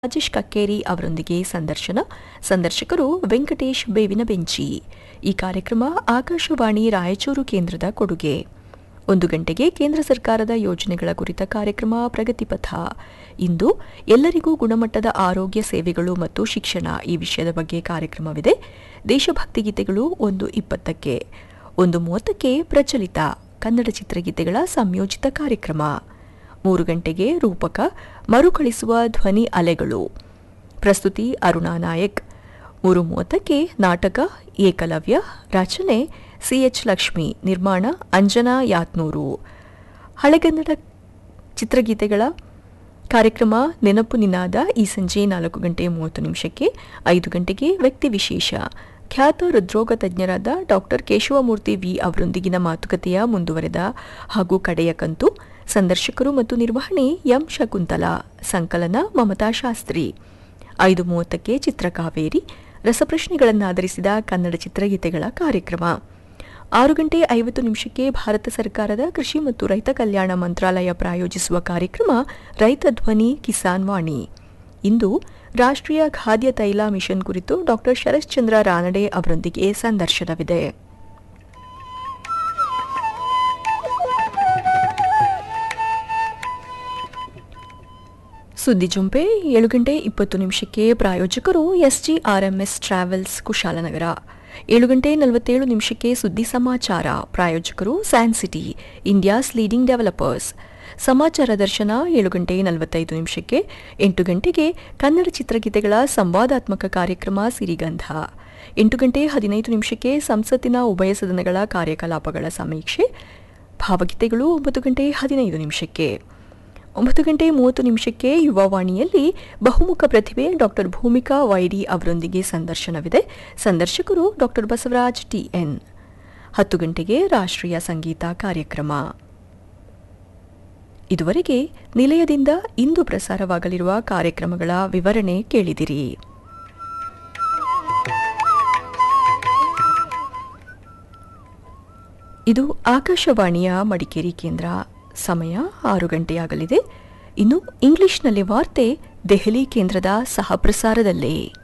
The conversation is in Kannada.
ರಾಜೇಶ್ ಕಕ್ಕೇರಿ ಅವರೊಂದಿಗೆ ಸಂದರ್ಶನ ಸಂದರ್ಶಕರು ವೆಂಕಟೇಶ್ ಬೇವಿನ ಬೆಂಚಿ ಈ ಕಾರ್ಯಕ್ರಮ ಆಕಾಶವಾಣಿ ರಾಯಚೂರು ಕೇಂದ್ರದ ಕೊಡುಗೆ ಒಂದು ಗಂಟೆಗೆ ಕೇಂದ್ರ ಸರ್ಕಾರದ ಯೋಜನೆಗಳ ಕುರಿತ ಕಾರ್ಯಕ್ರಮ ಪ್ರಗತಿಪಥ ಇಂದು ಎಲ್ಲರಿಗೂ ಗುಣಮಟ್ಟದ ಆರೋಗ್ಯ ಸೇವೆಗಳು ಮತ್ತು ಶಿಕ್ಷಣ ಈ ವಿಷಯದ ಬಗ್ಗೆ ಕಾರ್ಯಕ್ರಮವಿದೆ ದೇಶಭಕ್ತಿ ಗೀತೆಗಳು ಒಂದು ಇಪ್ಪತ್ತಕ್ಕೆ ಒಂದು ಮೂವತ್ತಕ್ಕೆ ಪ್ರಚಲಿತ ಕನ್ನಡ ಚಿತ್ರಗೀತೆಗಳ ಸಂಯೋಜಿತ ಕಾರ್ಯಕ್ರಮ ಮೂರು ಗಂಟೆಗೆ ರೂಪಕ ಮರುಕಳಿಸುವ ಧ್ವನಿ ಅಲೆಗಳು ಪ್ರಸ್ತುತಿ ಅರುಣಾ ನಾಯಕ್ ಮೂರು ಮೂವತ್ತಕ್ಕೆ ನಾಟಕ ಏಕಲವ್ಯ ರಚನೆ ಸಿಎಚ್ ಲಕ್ಷ್ಮಿ ನಿರ್ಮಾಣ ಅಂಜನಾ ಯಾತ್ನೂರು ಹಳೆಗನ್ನಡ ಚಿತ್ರಗೀತೆಗಳ ಕಾರ್ಯಕ್ರಮ ನೆನಪು ನಿನಾದ ಈ ಸಂಜೆ ನಾಲ್ಕು ಗಂಟೆ ಮೂವತ್ತು ನಿಮಿಷಕ್ಕೆ ಐದು ಗಂಟೆಗೆ ವ್ಯಕ್ತಿ ವಿಶೇಷ ಖ್ಯಾತ ಹೃದ್ರೋಗ ತಜ್ಞರಾದ ಡಾಕ್ಟರ್ ಕೇಶವಮೂರ್ತಿ ವಿ ಅವರೊಂದಿಗಿನ ಮಾತುಕತೆಯ ಮುಂದುವರೆದ ಹಾಗೂ ಕಡೆಯ ಕಂತು ಸಂದರ್ಶಕರು ಮತ್ತು ನಿರ್ವಹಣೆ ಎಂ ಶಕುಂತಲಾ ಸಂಕಲನ ಮಮತಾ ಶಾಸ್ತ್ರಿ ಐದು ಮೂವತ್ತಕ್ಕೆ ಚಿತ್ರಕಾವೇರಿ ರಸಪ್ರಶ್ನೆಗಳನ್ನಾಧರಿಸಿದ ಕನ್ನಡ ಚಿತ್ರಗೀತೆಗಳ ಕಾರ್ಯಕ್ರಮ ಆರು ಗಂಟೆ ಐವತ್ತು ನಿಮಿಷಕ್ಕೆ ಭಾರತ ಸರ್ಕಾರದ ಕೃಷಿ ಮತ್ತು ರೈತ ಕಲ್ಯಾಣ ಮಂತ್ರಾಲಯ ಪ್ರಾಯೋಜಿಸುವ ಕಾರ್ಯಕ್ರಮ ರೈತ ಧ್ವನಿ ಕಿಸಾನ್ ವಾಣಿ ಇಂದು ರಾಷ್ಟ್ರೀಯ ಖಾದ್ಯ ತೈಲ ಮಿಷನ್ ಕುರಿತು ಡಾಕ್ಟರ್ ಶರಶ್ಚಂದ್ರ ರಾನಡೆ ಅವರೊಂದಿಗೆ ಸಂದರ್ಶನವಿದೆ ಸುದ್ದಿ ಜುಂಪೆ ಏಳು ಗಂಟೆ ಇಪ್ಪತ್ತು ನಿಮಿಷಕ್ಕೆ ಪ್ರಾಯೋಜಕರು ಎಸ್ಜಿಆರ್ಎಂಎಸ್ ಟ್ರಾವೆಲ್ಸ್ ಕುಶಾಲನಗರ ಏಳು ಗಂಟೆ ನಲವತ್ತೇಳು ನಿಮಿಷಕ್ಕೆ ಸುದ್ದಿ ಸಮಾಚಾರ ಪ್ರಾಯೋಜಕರು San City India's leading developers ಸಮಾಚಾರ ದರ್ಶನ ಏಳು ಗಂಟೆ ನಲವತ್ತೈದು ನಿಮಿಷಕ್ಕೆ ಎಂಟು ಗಂಟೆಗೆ ಕನ್ನಡ ಚಿತ್ರಗೀತೆಗಳ ಸಂವಾದಾತ್ಮಕ ಕಾರ್ಯಕ್ರಮ ಸಿರಿಗಂಧ ಎಂಟು ಗಂಟೆ ಹದಿನೈದು ನಿಮಿಷಕ್ಕೆ ಸಂಸತ್ತಿನ ಉಭಯ ಸದನಗಳ ಕಾರ್ಯಕಲಾಪಗಳ ಸಮೀಕ್ಷೆ ಭಾವಗೀತೆಗಳು ಒಂಬತ್ತು ಗಂಟೆ ಹದಿನೈದು ನಿಮಿಷಕ್ಕೆ ಒಂಬತ್ತು ಗಂಟೆ ಮೂವತ್ತು ನಿಮಿಷಕ್ಕೆ ಯುವವಾಣಿಯಲ್ಲಿ ಬಹುಮುಖ ಪ್ರತಿಭೆ ಡಾಕ್ಟರ್ ಭೂಮಿಕಾ ವೈರಿ ಅವರೊಂದಿಗೆ ಸಂದರ್ಶನವಿದೆ ಸಂದರ್ಶಕರು ಡಾಕ್ಟರ್ ಬಸವರಾಜ್ ಟಿಎನ್ ಹತ್ತು ಗಂಟೆಗೆ ರಾಷ್ಟ್ರೀಯ ಸಂಗೀತ ಕಾರ್ಯಕ್ರಮ ಇದುವರೆಗೆ ನಿಲಯದಿಂದ ಇಂದು ಪ್ರಸಾರವಾಗಲಿರುವ ಕಾರ್ಯಕ್ರಮಗಳ ವಿವರಣೆ ಕೇಳಿದಿರಿ ಇದು ಆಕಾಶವಾಣಿಯ ಮಡಿಕೇರಿ ಕೇಂದ್ರ ಸಮಯ ಆರು ಗಂಟೆಯಾಗಲಿದೆ ಇನ್ನು ಇಂಗ್ಲಿಷ್ನಲ್ಲಿ ವಾರ್ತೆ ದೆಹಲಿ ಕೇಂದ್ರದ ಸಹ ಪ್ರಸಾರದಲ್ಲೇ